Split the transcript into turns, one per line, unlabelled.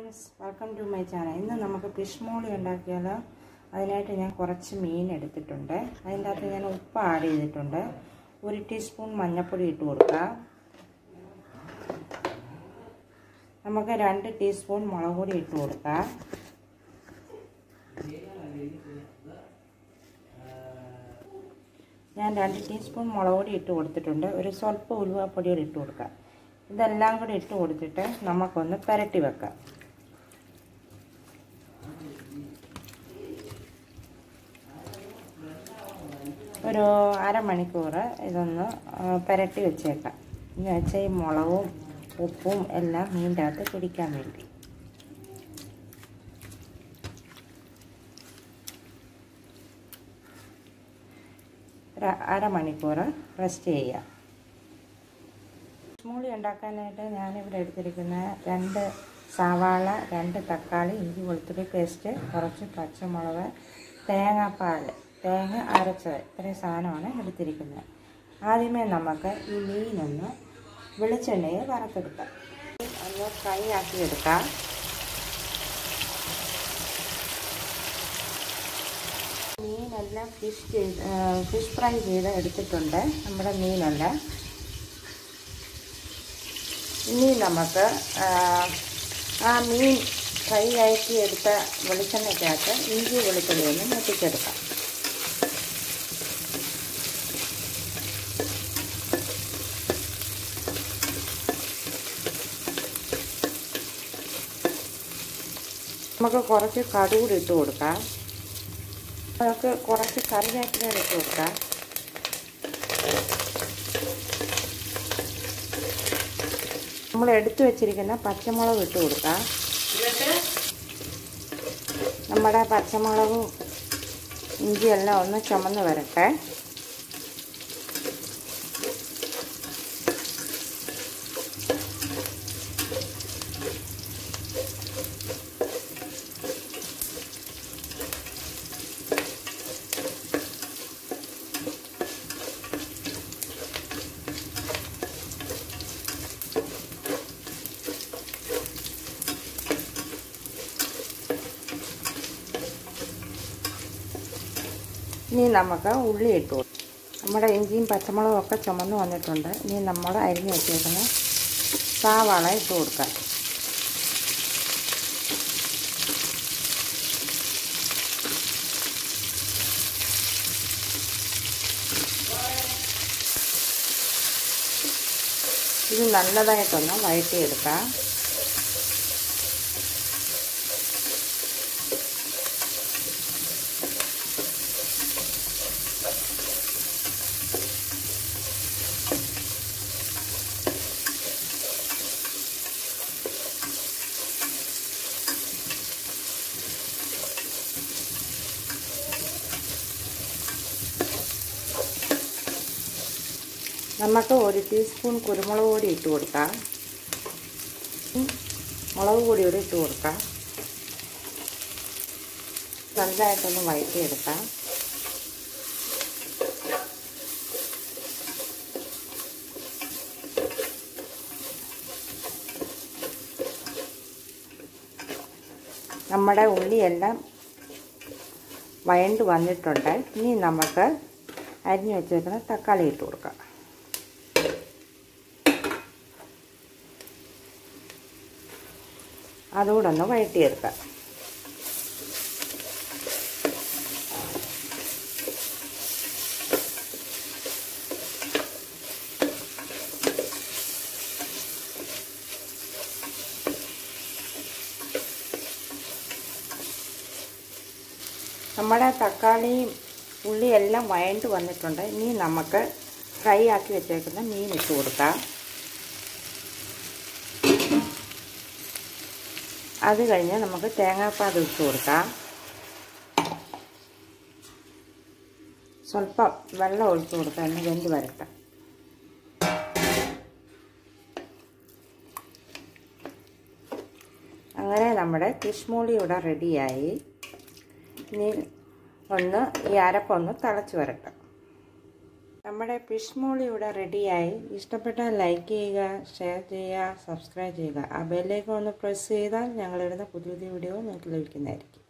friends welcome to my channel ഇന്ന് നമുക്ക് fish മോളി ഉണ്ടാക്കിയാലോ അതിനായിട്ട് ഞാൻ കുറച്ച് മീൻ എടുത്തിട്ടുണ്ട് അതിൻ്റെ അകത്ത് ഞാൻ ഉപ്പ് ആഡ് ചെയ്തിട്ടുണ്ട് ഒരു ടീസ്പൂൺ മഞ്ഞൾപ്പൊടി ഇട്ട് കൊടുക്കുക നമുക്ക് രണ്ട് ടീസ്പൂൺ മുളക് പൊടി ഇട്ട് കൊടുക്കുക ഞാൻ രണ്ട് ടീസ്പൂൺ മുളക് പൊടി ഇട്ട് കൊടുത്തിട്ടുണ്ട് ഒരു സ്വല്പം ഉലുവാപ്പൊടി കൂടി ഇട്ട് കൊടുക്കാം ഇതെല്ലാം കൂടി ഇട്ട് കൊടുത്തിട്ട് നമുക്കൊന്ന് പുരട്ടി വെക്കാം ഒരു അരമണിക്കൂർ ഇതൊന്ന് പുരട്ടി വെച്ചേക്കാം എന്ന് വെച്ചാൽ ഈ മുളകും ഉപ്പും എല്ലാം മീൻ്റെ അകത്ത് പിടിക്കാൻ വേണ്ടി ഒരു അരമണിക്കൂർ റെസ്റ്റ് ചെയ്യുക സ്മൂളി ഉണ്ടാക്കാനായിട്ട് ഞാനിവിടെ എടുത്തിരിക്കുന്ന രണ്ട് സവാള രണ്ട് തക്കാളി ഇഞ്ചി വെളുത്തുള്ളി പേസ്റ്റ് കുറച്ച് പച്ചമുളക് തേങ്ങാപ്പാൽ തേങ്ങ അരച്ചത് ഇത്രയും സാധനമാണ് എടുത്തിരിക്കുന്നത് ആദ്യമേ നമുക്ക് ഈ മീനൊന്ന് വെളിച്ചെണ്ണയിൽ വറുത്തെടുക്കാം ഒന്ന് ഫ്രൈ ആക്കി എടുക്കാം മീനെല്ലാം ഫിഷ് ചെയ്ത് ഫിഷ് ഫ്രൈ ചെയ്ത് എടുത്തിട്ടുണ്ട് നമ്മുടെ മീനെല്ലാം ഇനി നമുക്ക് ആ മീൻ ഫ്രൈ ആക്കി എടുത്ത വെളിച്ചെണ്ണയ്ക്കകത്ത് ഇഞ്ചി വെളുത്തുള്ളി ഒന്ന് മുട്ടിച്ചെടുക്കാം നമുക്ക് കുറച്ച് കടുകൂടി ഇട്ട് കൊടുക്കാം നമുക്ക് കുറച്ച് കറിവേപ്പില ഇട്ട് കൊടുക്കാം നമ്മൾ എടുത്തു വെച്ചിരിക്കുന്ന പച്ചമുളക് ഇട്ട് കൊടുക്കാം നമ്മുടെ പച്ചമുളകും ഇഞ്ചിയെല്ലാം ഒന്ന് ചുമന്ന് വരട്ടെ ഇനി നമുക്ക് ഉള്ളി ഇട്ടു നമ്മുടെ ഇഞ്ചിയും പച്ചമുളകും ഒക്കെ ചുമന്ന് വന്നിട്ടുണ്ട് ഇനി നമ്മൾ അരിഞ്ഞ് വെച്ചേക്കുന്ന സാവാള ഇട്ട് കൊടുക്കാം ഇത് നല്ലതായിട്ടൊന്ന് വഴറ്റിയെടുക്കാം നമുക്ക് ഒരു ടീസ്പൂൺ കുരുമുളക് പൊടി ഇട്ട് കൊടുക്കാം മുളക് പൊടി കൂടി ഇട്ട് കൊടുക്കാം നല്ലതായിട്ടൊന്ന് വഴറ്റിയെടുക്കാം നമ്മുടെ ഉള്ളിയെല്ലാം വഴണ്ട് വന്നിട്ടുണ്ട് ഇനി നമുക്ക് അരിഞ്ഞു വെച്ചേക്കുന്ന തക്കാളി ഇട്ട് കൊടുക്കാം അതുകൂടെ ഒന്ന് വഴറ്റിയെടുക്കാം നമ്മുടെ തക്കാളിയും ഉള്ളിയെല്ലാം വഴണ്ട് വന്നിട്ടുണ്ട് ഇനി നമുക്ക് ഫ്രൈ ആക്കി വെച്ചേക്കുന്ന മീൻ ഇട്ട് കൊടുക്കാം അത് കഴിഞ്ഞ് നമുക്ക് തേങ്ങാപ്പാൽ ഒഴിച്ച് കൊടുക്കാം സ്വല്പം വെള്ളം ഒഴിച്ച് കൊടുക്കാം എന്ന് വെന്ത് വരട്ടെ അങ്ങനെ നമ്മുടെ ഫിഷ്മോളി ഇവിടെ റെഡിയായി ഇനി ഒന്ന് ഈ അരപ്പൊന്ന് തിളച്ച് വരട്ടെ നമ്മുടെ ഫിഷ് മോളി ഇവിടെ റെഡിയായി ഇഷ്ടപ്പെട്ടാൽ ലൈക്ക് ചെയ്യുക ഷെയർ ചെയ്യുക സബ്സ്ക്രൈബ് ചെയ്യുക ആ ബെല്ലേക്ക് ഒന്ന് പ്രസ് ചെയ്താൽ ഞങ്ങളിടുന്ന പുതിയ പുതിയ വീഡിയോ നിങ്ങൾക്ക് ലഭിക്കുന്നതായിരിക്കും